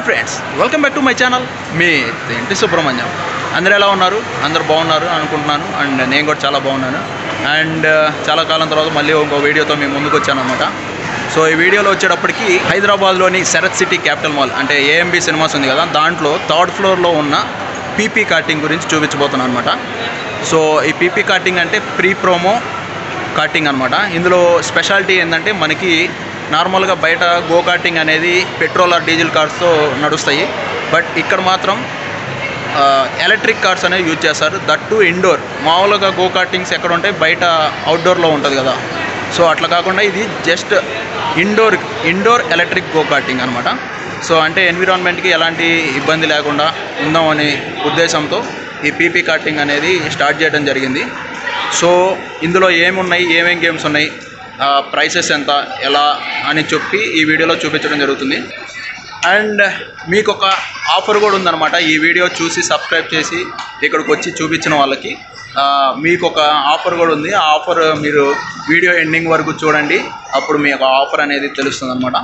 hi friends welcome back to my channel మీ ఇంటి సుబ్రహ్మణ్యం అందరూ ఎలా ఉన్నారు అందరూ బాగున్నారు అనుకుంటున్నాను అండ్ నేను కూడా చాలా బాగున్నాను అండ్ చాలా కాలం తర్వాత మళ్ళీ ఇంకో వీడియోతో మేము ముందుకు వచ్చాను అనమాట సో ఈ వీడియోలో వచ్చేటప్పటికి హైదరాబాద్లోని శరత్ సిటీ క్యాపిటల్ మాల్ అంటే ఏఎంబి సినిమాస్ ఉంది కదా దాంట్లో థర్డ్ ఫ్లోర్లో ఉన్న పీపీ కార్టింగ్ గురించి చూపించబోతున్నాను అనమాట సో ఈ పీపీ కార్టింగ్ అంటే ప్రీ ప్రోమో కార్టింగ్ అనమాట ఇందులో స్పెషాలిటీ ఏంటంటే మనకి నార్మల్గా బయట గో కార్టింగ్ అనేది పెట్రోల్ ఆర్ డీజిల్ కార్స్తో నడుస్తాయి బట్ ఇక్కడ మాత్రం ఎలక్ట్రిక్ కార్స్ అనేవి యూజ్ చేస్తారు దట్ టు ఇండోర్ మామూలుగా గో కార్టింగ్స్ ఎక్కడ ఉంటాయి బయట అవుట్డోర్లో ఉంటుంది కదా సో అట్లా కాకుండా ఇది just indoor indoor electric go karting అనమాట సో అంటే ఎన్విరాన్మెంట్కి ఎలాంటి ఇబ్బంది లేకుండా ఉందామనే ఉద్దేశంతో ఈ పీపీ కార్టింగ్ అనేది స్టార్ట్ చేయడం జరిగింది సో ఇందులో ఏమున్నాయి ఏమేం గేమ్స్ ఉన్నాయి ప్రైసెస్ ఎంత ఎలా అని చెప్పి ఈ వీడియోలో చూపించడం జరుగుతుంది అండ్ మీకు ఒక ఆఫర్ కూడా ఉందన్నమాట ఈ వీడియో చూసి సబ్స్క్రైబ్ చేసి ఇక్కడికి వచ్చి చూపించిన వాళ్ళకి ఆ, మీకు ఒక ఆఫర్ కూడా ఉంది ఆ ఆఫర్ మీరు వీడియో ఎండింగ్ వరకు చూడండి అప్పుడు మీకు ఆ ఆఫర్ అనేది తెలుస్తుంది అనమాట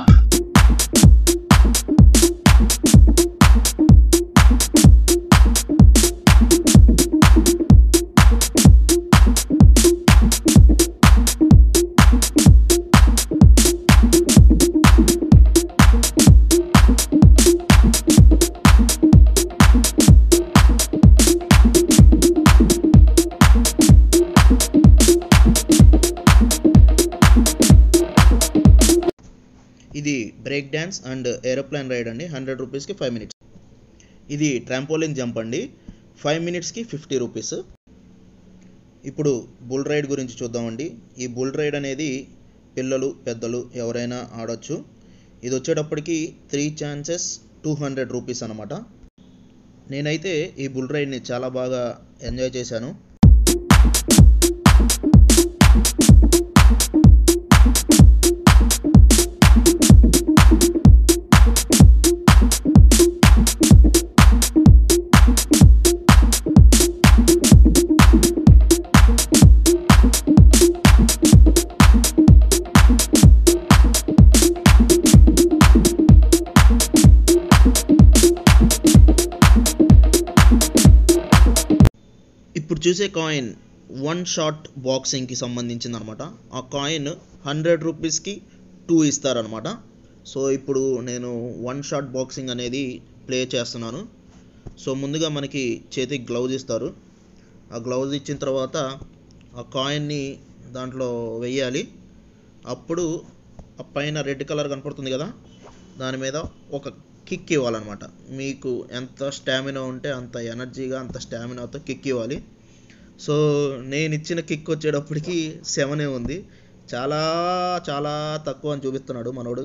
ఇది break dance and aeroplane ride అండి హండ్రెడ్ రూపీస్కి ఫైవ్ మినిట్స్ ఇది ట్రాంపోలిన్ జంప్ అండి ఫైవ్ మినిట్స్కి ఫిఫ్టీ రూపీస్ ఇప్పుడు బుల్ రైడ్ గురించి చూద్దామండి ఈ బుల్ రైడ్ అనేది పిల్లలు పెద్దలు ఎవరైనా ఆడొచ్చు ఇది వచ్చేటప్పటికి three chances two hundred rupees అనమాట నేనైతే ఈ బుల్ రైడ్ని చాలా బాగా ఎంజాయ్ చేశాను ఇప్పుడు చూసే కాయిన్ వన్ షాట్ బాక్సింగ్కి సంబంధించింది అనమాట ఆ కాయిన్ హండ్రెడ్ రూపీస్కి టూ ఇస్తారనమాట సో ఇప్పుడు నేను వన్ షాట్ బాక్సింగ్ అనేది ప్లే చేస్తున్నాను సో ముందుగా మనకి చేతికి గ్లౌజ్ ఇస్తారు ఆ గ్లౌజ్ ఇచ్చిన తర్వాత ఆ కాయిన్ని దాంట్లో వెయ్యాలి అప్పుడు ఆ పైన రెడ్ కలర్ కనపడుతుంది కదా దాని మీద ఒక కిక్ ఇవ్వాలన్నమాట మీకు ఎంత స్టామినా ఉంటే అంత ఎనర్జీగా అంత స్టామినాతో కిక్ ఇవ్వాలి సో నేను ఇచ్చిన కిక్ వచ్చేటప్పటికి సెవెనే ఉంది చాలా చాలా తక్కువ అని చూపిస్తున్నాడు మనోడు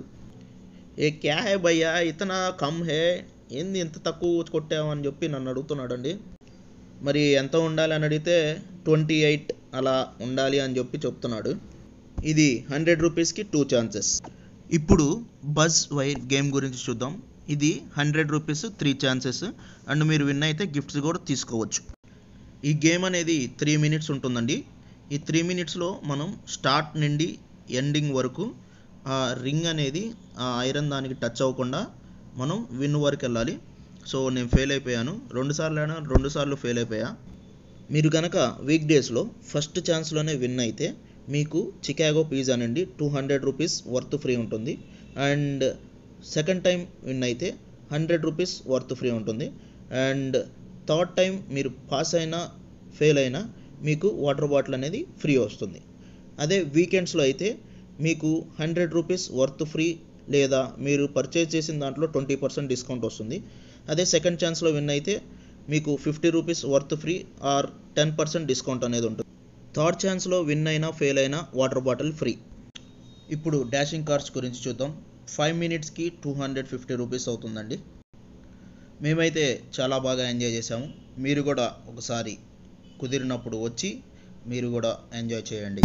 ఏ క్యా హే భయ్యా ఇతన కమ్ హే ఏంది ఇంత తక్కువ కొట్టావు అని చెప్పి నన్ను అడుగుతున్నాడండి మరి ఎంత ఉండాలి అని అడిగితే ట్వంటీ ఎయిట్ అలా ఉండాలి అని చెప్పి చెప్తున్నాడు ఇది హండ్రెడ్ రూపీస్కి టూ ఛాన్సెస్ ఇప్పుడు బజ్ వైర్ గేమ్ గురించి చూద్దాం ఇది hundred rupees three chances and మీరు విన్ అయితే గిఫ్ట్స్ కూడా తీసుకోవచ్చు ఈ గేమ్ అనేది త్రీ మినిట్స్ ఉంటుందండి ఈ త్రీ మినిట్స్లో మనం స్టార్ట్ నుండి ఎండింగ్ వరకు ఆ రింగ్ అనేది ఆ ఐరన్ దానికి టచ్ అవ్వకుండా మనం విన్ వరకు వెళ్ళాలి సో నేను ఫెయిల్ అయిపోయాను రెండు సార్లు అయినా రెండు సార్లు ఫెయిల్ అయిపోయా మీరు కనుక వీక్ డేస్లో ఫస్ట్ ఛాన్స్లోనే విన్ అయితే మీకు చికాగో పిజ్జా నుండి two hundred rupees worth free ఉంటుంది అండ్ సెకండ్ టైం విన్ అయితే హండ్రెడ్ రూపీస్ వర్త్ ఫ్రీ ఉంటుంది అండ్ థర్డ్ టైం మీరు పాస్ అయినా ఫెయిల్ అయినా మీకు వాటర్ బాటిల్ అనేది ఫ్రీ వస్తుంది అదే వీకెండ్స్లో అయితే మీకు హండ్రెడ్ రూపీస్ వర్త్ ఫ్రీ లేదా మీరు పర్చేజ్ చేసిన దాంట్లో ట్వంటీ పర్సెంట్ డిస్కౌంట్ వస్తుంది అదే సెకండ్ ఛాన్స్లో విన్ అయితే మీకు fifty rupees worth free or ten percent discount అనేది ఉంటుంది థర్డ్ ఛాన్స్లో విన్ అయినా ఫెయిల్ అయినా వాటర్ బాటిల్ ఫ్రీ ఇప్పుడు డాషింగ్ కార్స్ గురించి చూద్దాం ఫైవ్ మినిట్స్కి టూ హండ్రెడ్ ఫిఫ్టీ రూపీస్ అవుతుందండి మేమైతే చాలా బాగా ఎంజాయ్ చేసాము మీరు కూడా ఒకసారి కుదిరినప్పుడు వచ్చి మీరు కూడా ఎంజాయ్ చేయండి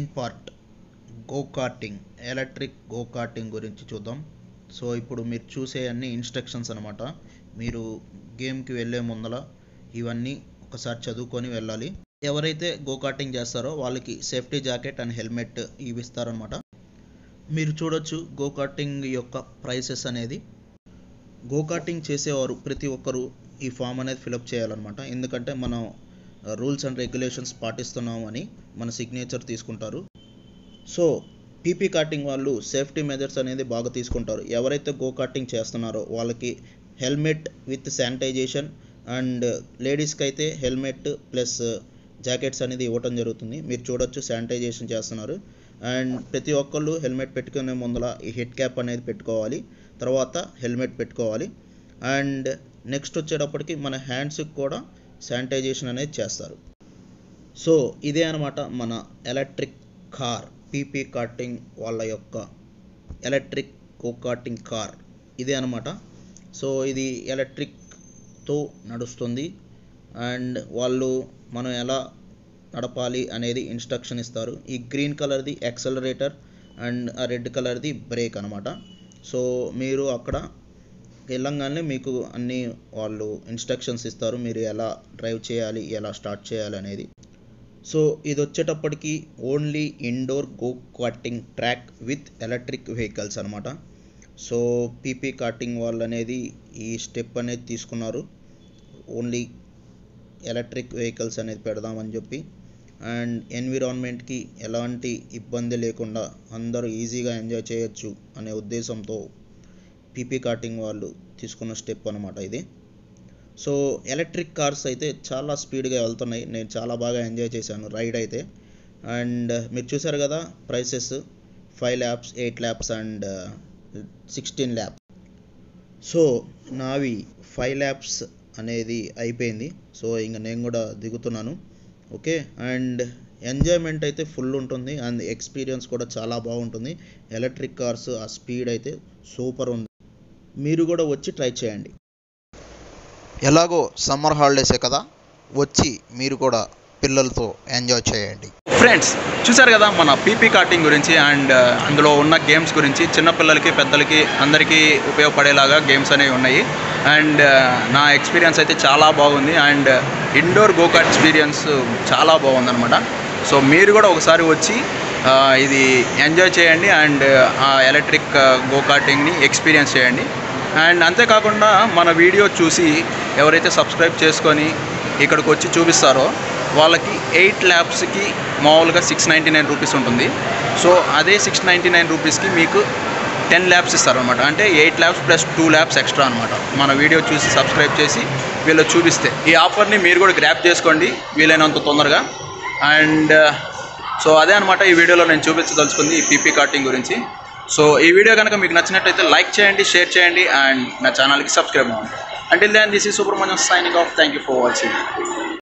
main part go karting electric go karting గురించి చూద్దాం సో ఇప్పుడు మీరు చూసే అన్ని ఇన్స్ట్రక్షన్స్ అనమాట మీరు గేమ్కి వెళ్ళే ముందల ఇవన్నీ ఒకసారి చదువుకొని వెళ్ళాలి ఎవరైతే గో కార్టింగ్ చేస్తారో వాళ్ళకి సేఫ్టీ జాకెట్ అండ్ హెల్మెట్ ఇవి ఇస్తారనమాట మీరు చూడొచ్చు గో కార్టింగ్ యొక్క ప్రైసెస్ అనేది గో కార్టింగ్ చేసేవారు ప్రతి ఒక్కరు ఈ ఫామ్ అనేది ఫిలప్ చేయాలన్నమాట ఎందుకంటే మనం రూల్స్ అండ్ రెగ్యులేషన్స్ పాటిస్తున్నాం అని మన సిగ్నేచర్ తీసుకుంటారు సో పీపీ కార్టింగ్ వాళ్ళు సేఫ్టీ మెజర్స్ అనేది బాగా తీసుకుంటారు ఎవరైతే గో కార్టింగ్ చేస్తున్నారో వాళ్ళకి హెల్మెట్ విత్ శానిటైజేషన్ అండ్ లేడీస్కి అయితే హెల్మెట్ ప్లస్ జాకెట్స్ అనేది ఇవ్వటం జరుగుతుంది మీరు చూడొచ్చు శానిటైజేషన్ చేస్తున్నారు అండ్ ప్రతి ఒక్కళ్ళు హెల్మెట్ పెట్టుకునే ముందర ఈ హెడ్ క్యాప్ అనేది పెట్టుకోవాలి తర్వాత హెల్మెట్ పెట్టుకోవాలి అండ్ నెక్స్ట్ వచ్చేటప్పటికి మన హ్యాండ్స్కి కూడా శానిటైజేషన్ అనేది చేస్తారు సో ఇదే అనమాట మన ఎలక్ట్రిక్ కార్ పీపీ కార్టింగ్ వాళ్ళ యొక్క ఎలక్ట్రిక్ కో కార్టింగ్ కార్ ఇదే అనమాట సో ఇది ఎలక్ట్రిక్తో నడుస్తుంది అండ్ వాళ్ళు మనం ఎలా నడపాలి అనేది ఇన్స్ట్రక్షన్ ఇస్తారు ఈ గ్రీన్ కలర్ది యాక్సలరేటర్ అండ్ ఆ రెడ్ కలర్ది బ్రేక్ అనమాట సో మీరు అక్కడ వెళ్ళంగానే మీకు అన్ని వాళ్ళు ఇన్స్ట్రక్షన్స్ ఇస్తారు మీరు ఎలా డ్రైవ్ చేయాలి ఎలా స్టార్ట్ చేయాలి అనేది సో ఇది వచ్చేటప్పటికి only indoor go karting track with electric vehicles అనమాట సో పీపీ కార్టింగ్ వాళ్ళు అనేది ఈ స్టెప్ అనేది తీసుకున్నారు ఓన్లీ ఎలక్ట్రిక్ వెహికల్స్ అనేది పెడదామని చెప్పి అండ్ ఎన్విరాన్మెంట్కి ఎలాంటి ఇబ్బంది లేకుండా అందరూ ఈజీగా ఎంజాయ్ చేయొచ్చు అనే ఉద్దేశంతో పీపీ కార్టింగ్ వాళ్ళు తీసుకున్న స్టెప్ అనమాట ఇది సో ఎలక్ట్రిక్ కార్స్ అయితే చాలా స్పీడ్గా వెళ్తున్నాయి నేను చాలా బాగా ఎంజాయ్ చేశాను రైడ్ అయితే అండ్ మీరు చూసారు కదా prices five laps eight laps and sixteen laps so నావి ఫైవ్ ల్యాబ్స్ అనేది అయిపోయింది సో ఇంక నేను కూడా దిగుతున్నాను ఓకే అండ్ ఎంజాయ్మెంట్ అయితే ఫుల్ ఉంటుంది అండ్ ఎక్స్పీరియన్స్ కూడా చాలా బాగుంటుంది ఎలక్ట్రిక్ కార్స్ ఆ స్పీడ్ అయితే సూపర్ ఉంది మీరు కూడా వచ్చి ట్రై చేయండి ఎలాగో సమ్మర్ హాలిడేసే కదా వచ్చి మీరు కూడా పిల్లలతో ఎంజాయ్ చేయండి ఫ్రెండ్స్ చూసారు కదా మన పీపీ కార్టింగ్ గురించి అండ్ అందులో ఉన్న గేమ్స్ గురించి చిన్నపిల్లలకి పెద్దలకి అందరికీ ఉపయోగపడేలాగా గేమ్స్ అనేవి ఉన్నాయి అండ్ నా ఎక్స్పీరియన్స్ అయితే చాలా బాగుంది అండ్ ఇండోర్ గోకార్ట్ ఎక్స్పీరియన్స్ చాలా బాగుందన్నమాట సో మీరు కూడా ఒకసారి వచ్చి ఆ, ఇది ఎంజాయ్ చేయండి అండ్ ఆ ఎలక్ట్రిక్ గోకార్టింగ్ని ఎక్స్పీరియన్స్ చేయండి అండ్ అంతేకాకుండా మన వీడియో చూసి ఎవరైతే సబ్స్క్రైబ్ చేసుకొని ఇక్కడికి వచ్చి చూపిస్తారో వాళ్ళకి ఎయిట్ ల్యాబ్స్కి మామూలుగా సిక్స్ నైంటీ నైన్ రూపీస్ ఉంటుంది సో అదే సిక్స్ నైంటీ నైన్ రూపీస్కి మీకు టెన్ ల్యాబ్స్ ఇస్తారనమాట అంటే eight laps plus two laps extra అనమాట మన వీడియో చూసి సబ్స్క్రైబ్ చేసి వీళ్ళు చూపిస్తే ఈ ఆఫర్ని మీరు కూడా గ్రాప్ చేసుకోండి వీలైనంత తొందరగా అండ్ సో అదే అనమాట ఈ వీడియోలో నేను చూపించదలుచుకుంది ఈ పీపీ కార్టింగ్ గురించి సో ఈ వీడియో కనుక మీకు నచ్చినట్టయితే లైక్ చేయండి షేర్ చేయండి అండ్ నా ఛానల్కి సబ్స్క్రైబ్ అవ్వండి అంటిల్ దెన్ దిస్ ఈ Subrahmanyam signing off thank you for watching